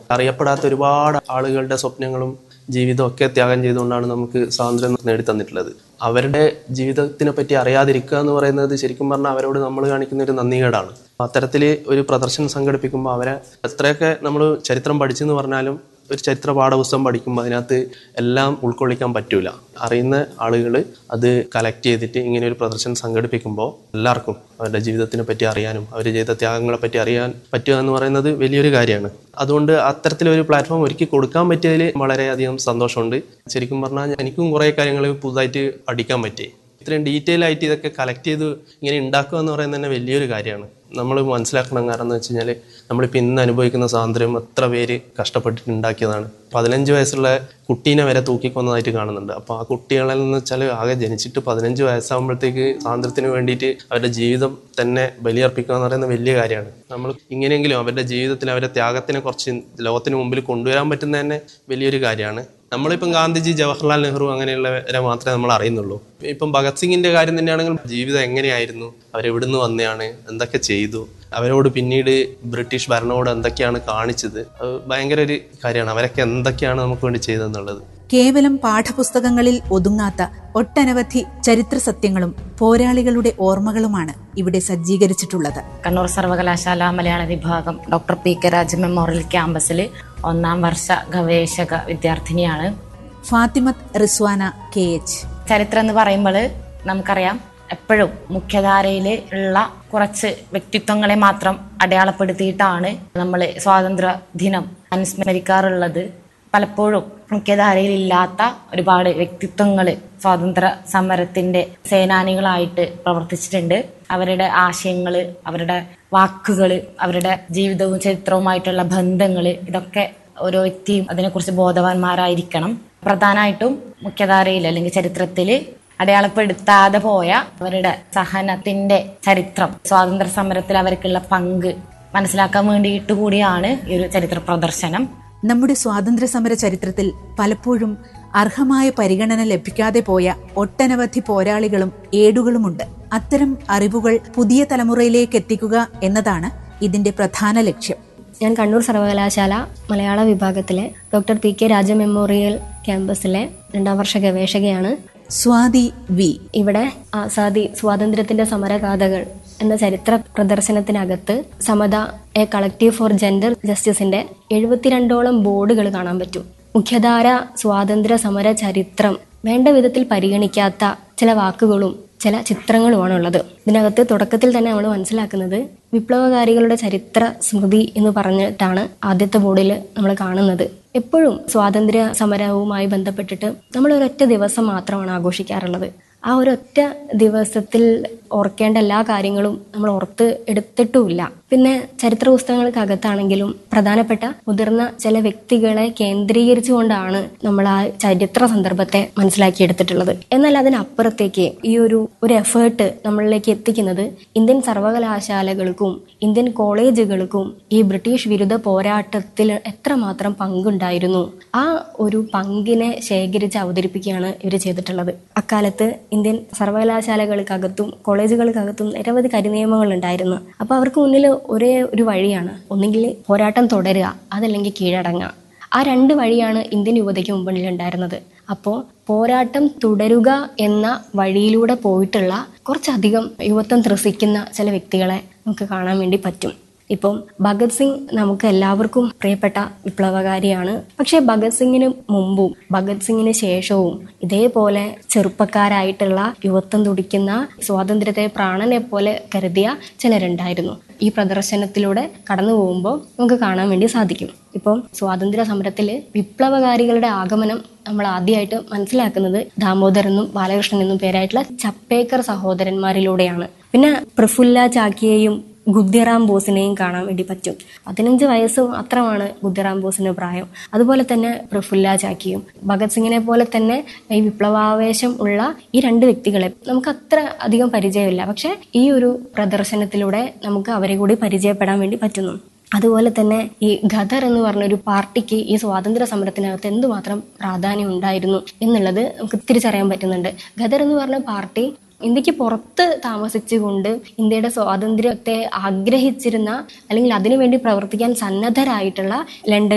അറിയപ്പെടാത്ത ഒരുപാട് ആളുകളുടെ സ്വപ്നങ്ങളും ജീവിതമൊക്കെ ത്യാഗം ചെയ്തുകൊണ്ടാണ് നമുക്ക് സ്വാതന്ത്ര്യം നേടിത്തന്നിട്ടുള്ളത് അവരുടെ ജീവിതത്തിനെ പറ്റി അറിയാതിരിക്കുക എന്ന് പറയുന്നത് ശരിക്കും പറഞ്ഞാൽ അവരോട് നമ്മൾ കാണിക്കുന്ന ഒരു നന്ദികേടാണ് അത്തരത്തിൽ ഒരു പ്രദർശനം സംഘടിപ്പിക്കുമ്പോൾ അവരെ എത്രയൊക്കെ നമ്മൾ ചരിത്രം പഠിച്ചെന്ന് പറഞ്ഞാലും ഒരു ചരിത്ര പാഠപുസ്തകം പഠിക്കുമ്പോൾ അതിനകത്ത് എല്ലാം ഉൾക്കൊള്ളിക്കാൻ പറ്റൂല അറിയുന്ന ആളുകൾ അത് കളക്ട് ചെയ്തിട്ട് ഇങ്ങനെ ഒരു പ്രദർശനം സംഘടിപ്പിക്കുമ്പോൾ എല്ലാവർക്കും അവരുടെ ജീവിതത്തിനെ പറ്റി അറിയാനും അവർ ചെയ്ത ത്യാഗങ്ങളെ പറ്റി അറിയാൻ പറ്റുക എന്ന് പറയുന്നത് വലിയൊരു കാര്യമാണ് അതുകൊണ്ട് അത്തരത്തിലൊരു പ്ലാറ്റ്ഫോം ഒരുക്കി കൊടുക്കാൻ പറ്റിയതിൽ വളരെയധികം സന്തോഷമുണ്ട് ശരിക്കും പറഞ്ഞാൽ എനിക്കും കുറേ കാര്യങ്ങൾ പുതുതായിട്ട് പഠിക്കാൻ പറ്റി ഇത്രയും ഡീറ്റെയിൽ ആയിട്ട് ഇതൊക്കെ കളക്ട് ചെയ്ത് ഇങ്ങനെ ഉണ്ടാക്കുക എന്ന് പറയുന്നത് തന്നെ വലിയൊരു കാര്യമാണ് നമ്മൾ മനസ്സിലാക്കണം കാരണം എന്ന് വെച്ച് കഴിഞ്ഞാൽ നമ്മളിപ്പോൾ ഇന്ന് അനുഭവിക്കുന്ന സ്വാതന്ത്ര്യം എത്ര പേര് കഷ്ടപ്പെട്ടിട്ട് ഉണ്ടാക്കിയതാണ് പതിനഞ്ച് വയസ്സുള്ള കുട്ടീനെ വരെ തൂക്കിക്കൊന്നതായിട്ട് കാണുന്നുണ്ട് അപ്പോൾ ആ കുട്ടികളെന്ന് വെച്ചാൽ ആകെ ജനിച്ചിട്ട് പതിനഞ്ച് വയസ്സാകുമ്പോഴത്തേക്ക് സ്വാതന്ത്ര്യത്തിന് വേണ്ടിയിട്ട് അവരുടെ ജീവിതം തന്നെ ബലിയർപ്പിക്കുക എന്ന് പറയുന്നത് വലിയ കാര്യമാണ് നമ്മൾ ഇങ്ങനെയെങ്കിലും അവരുടെ ജീവിതത്തിൽ അവരുടെ ത്യാഗത്തിനെ കുറച്ച് ലോകത്തിന് മുമ്പിൽ കൊണ്ടുവരാൻ പറ്റുന്ന തന്നെ വലിയൊരു കാര്യമാണ് നമ്മളിപ്പം ഗാന്ധിജി ജവഹർലാൽ നെഹ്റു അങ്ങനെയുള്ളവരെ മാത്രമേ നമ്മൾ അറിയുന്നുള്ളൂ ഇപ്പം ഭഗത് സിംഗിന്റെ കാര്യം തന്നെയാണെങ്കിൽ ജീവിതം എങ്ങനെയായിരുന്നു അവരെവിടുന്ന് വന്നതാണ് എന്തൊക്കെ ചെയ്തു അവരോട് പിന്നീട് ബ്രിട്ടീഷ് ഭരണകൂടം എന്തൊക്കെയാണ് കാണിച്ചത് അത് ഭയങ്കര ഒരു കാര്യമാണ് അവരൊക്കെ എന്തൊക്കെയാണ് നമുക്ക് വേണ്ടി ചെയ്തതെന്നുള്ളത് കേവലം പാഠപുസ്തകങ്ങളിൽ ഒതുങ്ങാത്ത ഒട്ടനവധി ചരിത്ര സത്യങ്ങളും പോരാളികളുടെ ഓർമ്മകളുമാണ് ഇവിടെ സജ്ജീകരിച്ചിട്ടുള്ളത് കണ്ണൂർ സർവകലാശാല മലയാള വിഭാഗം doctor P K Raja memorial ക്യാമ്പസിൽ ഒന്നാം വർഷ ഗവേഷക വിദ്യാർത്ഥിനിയാണ് ഫാത്തിമത്ത് റിസ്വാന കെ എച്ച് ചരിത്രം എന്ന് പറയുമ്പോൾ നമുക്കറിയാം എപ്പോഴും മുഖ്യധാരയിൽ ഉള്ള കുറച്ച് വ്യക്തിത്വങ്ങളെ മാത്രം അടയാളപ്പെടുത്തിയിട്ടാണ് നമ്മൾ സ്വാതന്ത്ര്യ ദിനം അനുസ്മരിക്കാറുള്ളത് പലപ്പോഴും മുഖ്യധാരയിൽ ഇല്ലാത്ത ഒരുപാട് വ്യക്തിത്വങ്ങൾ സ്വാതന്ത്ര്യ സമരത്തിന്റെ സേനാനികളായിട്ട് പ്രവർത്തിച്ചിട്ടുണ്ട് അവരുടെ ആശയങ്ങൾ അവരുടെ വാക്കുകൾ അവരുടെ ജീവിതവും ചരിത്രവുമായിട്ടുള്ള ബന്ധങ്ങൾ ഇതൊക്കെ ഓരോ വ്യക്തിയും അതിനെക്കുറിച്ച് ബോധവാന്മാരായിരിക്കണം പ്രധാനമായിട്ടും മുഖ്യധാരയിൽ അല്ലെങ്കിൽ ചരിത്രത്തിൽ അടയാളപ്പെടുത്താതെ പോയ അവരുടെ സഹനത്തിന്റെ ചരിത്രം സ്വാതന്ത്ര്യ സമരത്തിൽ അവർക്കുള്ള പങ്ക് മനസ്സിലാക്കാൻ വേണ്ടിയിട്ട് കൂടിയാണ് ഈ ഒരു ചരിത്ര പ്രദർശനം നമ്മുടെ സ്വാതന്ത്ര്യ സമര ചരിത്രത്തിൽ പലപ്പോഴും അർഹമായ പരിഗണന ലഭിക്കാതെ പോയ ഒട്ടനവധി പോരാളികളും ഏടുകളുമുണ്ട് അത്തരം അറിവുകൾ പുതിയ തലമുറയിലേക്ക് എത്തിക്കുക എന്നതാണ് ഇതിന്റെ പ്രധാന ലക്ഷ്യം ഞാൻ കണ്ണൂർ സർവകലാശാല മലയാള വിഭാഗത്തിലെ doctor P K Raja memorial ക്യാമ്പസിലെ രണ്ടാം വർഷ ഗവേഷകയാണ് സ്വാതി വി ഇവിടെ ആസാദി സ്വാതന്ത്ര്യത്തിന്റെ സമരഗാഥകൾ എന്ന ചരിത്ര പ്രദർശനത്തിനകത്ത് Samata a collective for gender ജസ്റ്റിസിന്റെ എഴുപത്തിരണ്ടോളം ബോർഡുകൾ കാണാൻ പറ്റും മുഖ്യധാര സ്വാതന്ത്ര്യ സമര ചരിത്രം വേണ്ട വിധത്തിൽ പരിഗണിക്കാത്ത ചില വാക്കുകളും ചില ചിത്രങ്ങളുമാണ് ഉള്ളത് ഇതിനകത്ത് തുടക്കത്തിൽ തന്നെ നമ്മൾ മനസ്സിലാക്കുന്നത് വിപ്ലവകാരികളുടെ ചരിത്ര സ്മൃതി എന്ന് പറഞ്ഞിട്ടാണ് ആദ്യത്തെ ബോർഡിൽ നമ്മൾ കാണുന്നത് എപ്പോഴും സ്വാതന്ത്ര്യ സമരവുമായി ബന്ധപ്പെട്ടിട്ട് നമ്മൾ ഒരൊറ്റ ദിവസം മാത്രമാണ് ആഘോഷിക്കാറുള്ളത് ആ ഒരൊറ്റ ദിവസത്തിൽ ഓർക്കേണ്ട എല്ലാ കാര്യങ്ങളും നമ്മൾ ഓർത്ത് എടുത്തിട്ടുമില്ല പിന്നെ ചരിത്ര പുസ്തകങ്ങൾക്കകത്താണെങ്കിലും പ്രധാനപ്പെട്ട മുതിർന്ന ചില വ്യക്തികളെ കേന്ദ്രീകരിച്ചുകൊണ്ടാണ് നമ്മൾ ആ ചരിത്ര സന്ദർഭത്തെ മനസ്സിലാക്കിയെടുത്തിട്ടുള്ളത് എന്നാൽ അതിനപ്പുറത്തേക്ക് ഈ ഒരു ഒരു എഫേർട്ട് നമ്മളിലേക്ക് എത്തിക്കുന്നത് ഇന്ത്യൻ സർവകലാശാലകൾക്കും ഇന്ത്യൻ കോളേജുകൾക്കും ഈ ബ്രിട്ടീഷ് വിരുദ്ധ പോരാട്ടത്തിൽ എത്രമാത്രം പങ്കുണ്ടായിരുന്നു ആ ഒരു പങ്കിനെ ശേഖരിച്ച് അവതരിപ്പിക്കുകയാണ് ഇവർ ചെയ്തിട്ടുള്ളത് അക്കാലത്ത് ഇന്ത്യൻ സർവകലാശാലകൾക്കകത്തും കോളേജുകൾക്കകത്തും നിരവധി കരിനിയമങ്ങൾ ഉണ്ടായിരുന്നു അപ്പോൾ അവർക്ക് മുന്നിൽ ഒരേ ഒരു വഴിയാണ് ഒന്നുകിൽ പോരാട്ടം തുടരുക അതല്ലെങ്കിൽ കീഴടങ്ങുക ആ രണ്ട് വഴിയാണ് ഇന്ത്യൻ യുവതയ്ക്ക് മുമ്പിൽ ഉണ്ടായിരുന്നത് അപ്പോൾ പോരാട്ടം തുടരുക എന്ന വഴിയിലൂടെ പോയിട്ടുള്ള കുറച്ചധികം യുവത്വം ത്രസിക്കുന്ന ചില വ്യക്തികളെ നമുക്ക് കാണാൻ വേണ്ടി പറ്റും ഇപ്പം ഭഗത് സിംഗ് നമുക്ക് എല്ലാവർക്കും പ്രിയപ്പെട്ട വിപ്ലവകാരിയാണ് പക്ഷേ ഭഗത് സിംഗിന് മുമ്പും ഭഗത് സിംഗിന് ശേഷവും ഇതേപോലെ ചെറുപ്പക്കാരായിട്ടുള്ള യുവത്വം തുടിക്കുന്ന സ്വാതന്ത്ര്യത്തെ പ്രാണനെ പോലെ കരുതിയ ചിലരുണ്ടായിരുന്നു ഈ പ്രദർശനത്തിലൂടെ കടന്നു പോകുമ്പോൾ നമുക്ക് കാണാൻ വേണ്ടി സാധിക്കും ഇപ്പം സ്വാതന്ത്ര്യ സമരത്തിൽ വിപ്ലവകാരികളുടെ ആഗമനം നമ്മൾ ആദ്യമായിട്ട് മനസ്സിലാക്കുന്നത് ദാമോദർ എന്നും ബാലകൃഷ്ണൻ എന്നും പേരായിട്ടുള്ള ചപ്പേക്കർ സഹോദരന്മാരിലൂടെയാണ് പിന്നെ പ്രഫുല്ല ചാക്കിയെയും ഗുദ്യറാം ബോസിനെയും കാണാൻ വേണ്ടി പറ്റും പതിനഞ്ച് വയസ്സ് മാത്രമാണ് ഗുദ്യറാം ബോസിന് പ്രായം അതുപോലെ തന്നെ പ്രഫുല്ല ചാക്കിയും ഭഗത് സിംഗിനെ പോലെ തന്നെ ഈ വിപ്ലവാവേശം ഉള്ള ഈ രണ്ട് വ്യക്തികളെ നമുക്ക് അത്ര അധികം പരിചയമില്ല പക്ഷെ ഈ ഒരു പ്രദർശനത്തിലൂടെ നമുക്ക് അവരെ കൂടി പരിചയപ്പെടാൻ വേണ്ടി പറ്റുന്നു അതുപോലെ തന്നെ ഈ ഖദർ എന്ന് പറഞ്ഞ ഒരു പാർട്ടിക്ക് ഈ സ്വാതന്ത്ര്യ സമരത്തിനകത്ത് എന്തുമാത്രം പ്രാധാന്യം ഉണ്ടായിരുന്നു എന്നുള്ളത് നമുക്ക് തിരിച്ചറിയാൻ പറ്റുന്നുണ്ട് ഖദർ എന്ന് പറഞ്ഞ പാർട്ടി ഇന്ത്യക്ക് പുറത്ത് താമസിച്ചുകൊണ്ട് ഇന്ത്യയുടെ സ്വാതന്ത്ര്യത്തെ ആഗ്രഹിച്ചിരുന്ന അല്ലെങ്കിൽ അതിനുവേണ്ടി പ്രവർത്തിക്കാൻ സന്നദ്ധരായിട്ടുള്ള ലണ്ടൻ